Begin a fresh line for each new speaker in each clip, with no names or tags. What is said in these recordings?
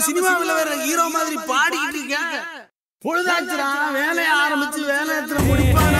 சினிமாவில் வேற ஹீரோ மாதிரி பாடிக்கிட்டு இருக்க பொழுதாச்சுடா வேலையை ஆரம்பிச்சு வேலை எத்தனை முடிப்பானா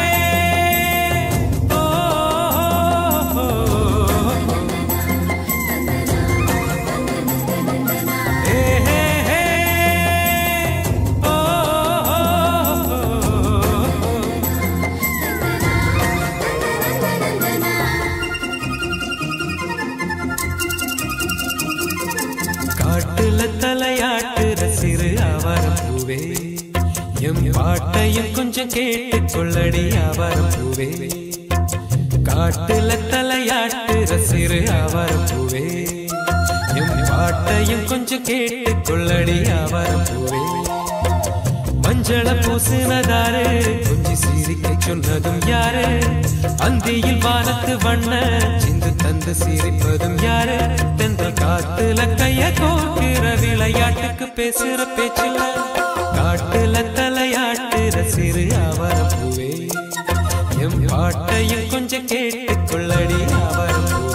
காட்டுல தலையாட்டுற சிறு ஆவாரம் பூவே எம் பாட்டையும் கொஞ்சம் கேட்டு கொள்ளடி ஆவாரம் பூவே காட்டுல தலையாட்டுற சிறு ஆவாரம் பூவே எம் பாட்டையும் கொஞ்சம் கேட்டு கொள்ளடி ஆவாரம் பூவே மஞ்சள பூசினதாரு கொஞ்சி சிரிக்க சொன்னதும் யாரு அந்தியில் வானத்து வண்ண சிந்து தந்து சிரிப்பதும் யாரு தென்றல் காத்துல கைய கோக்குற விளையாட்டுக்கு பேசுற பேச்சில் காட்டுல தலையாட்டுற சிறு ஆவர பூவே எம் பாட்டையும் கொஞ்சம் கேட்டுக் கொள்ளடி ஆவர பூவே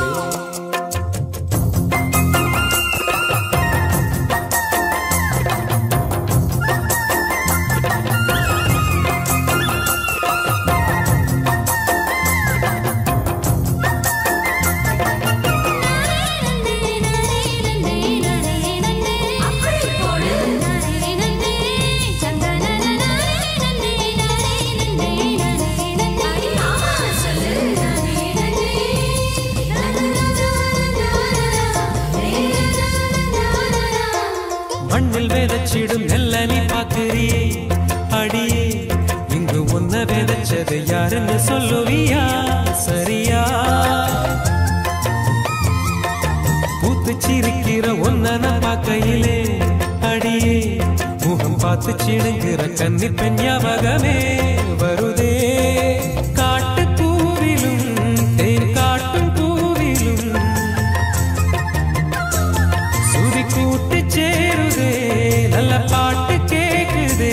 மண்ணில் விதைச்சிடும் நெல்ல நீ பாக்குறியே அடியே இங்கு உன்ன விதைச்சது யாருன்னு சொல்லுவியா சரியா பூத்து சிரிக்கிற ஒன்ன நான் பார்க்கையிலே அடியே முகம் பார்த்து சிடுங்கிற கன்னி பெண் ஞாபகமே வருதே காட்டு பூவிலும் தேன் காட்டும் பூவிலும் சுதி கூட்டு சேருதே நல்ல பாட்டு கேக்குதே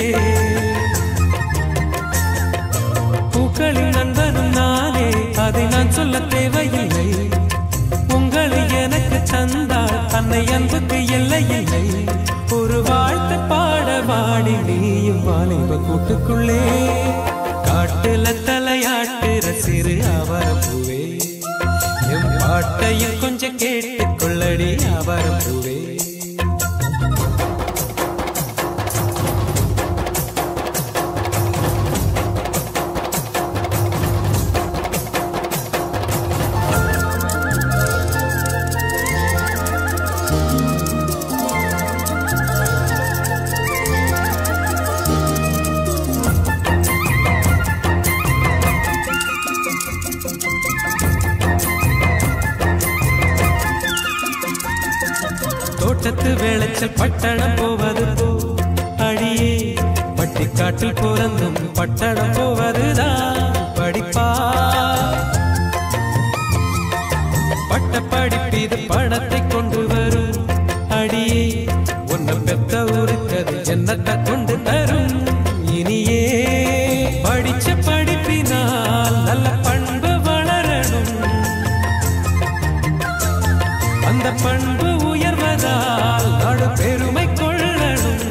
பூக்களின் நண்பனும் நானே அதை நான் சொல்ல தேவையில்லை உங்களை எனக்கு தந்தால் அன்னை அன்புக்கு எல்லை இல்லை ஒரு வாழ்த்து பாட வாடி நீயும் வாலிப கூட்டுக்குள்ளே காட்டுல தலையாட்டுற சிறு அவர பூவே எம் பாட்டையும் கொஞ்சம் கேட்டுக் கொள்ளடி அவர பூவே தோட்டத்து வேளைச்சல் பட்டணம் போவது போ அடியே பட்டிக்காட்டில் பிறந்தும் பட்டணம் போவதுதான் படிப்பா பட்ட படிப்பீது பணத்தை கொண்டு வரும் அடியே உன்னை பெத்த ஊருக்கது என்னத்தை கொண்டு தரும் இனியே படிச்ச படிப்பினால் நல்ல பண்பு வளரணும் அந்த பண்பு உயர்வதால் நாடு பெருமை கொள்ளணும்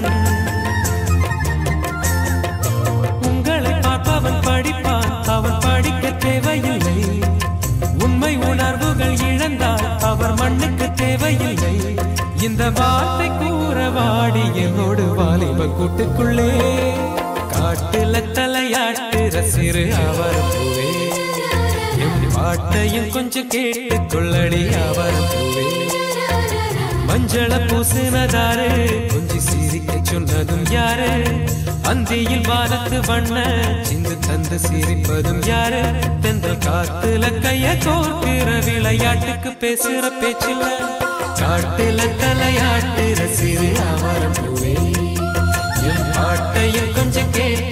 உங்களை பார்ப்பவன் படிப்பான் அவன் படிக்க தேவையில்லை உண்மை உணர்வுகள் இழந்தால் அவர் மண்ணுக்கு தேவையில்லை இந்த வார்த்தை கூற வாடி என்னோடு வாலிப கூட்டுக்குள்ளே காட்டுல தலையாட்டுற சிறு அவர் பூவே என் பாட்டையும் கொஞ்சம் கேட்டுக் கொள்ளடி அவர் பூவே மஞ்சள பூசினதாரு கொஞ்சி சிரிக்க சொன்னதும் யாரு அந்தியில் வானத்து வண்ண சிந்து தந்து சிரிப்பதும் யாரு தென்றல் காத்துல கைய கோர்க்கிற விளையாட்டுக்கு பேசுற பேச்சில்ல காட்டுல தலையாட்டுற சிறு அவரம் பூவே என் பாட்டையும் கொஞ்சம் கேட்டு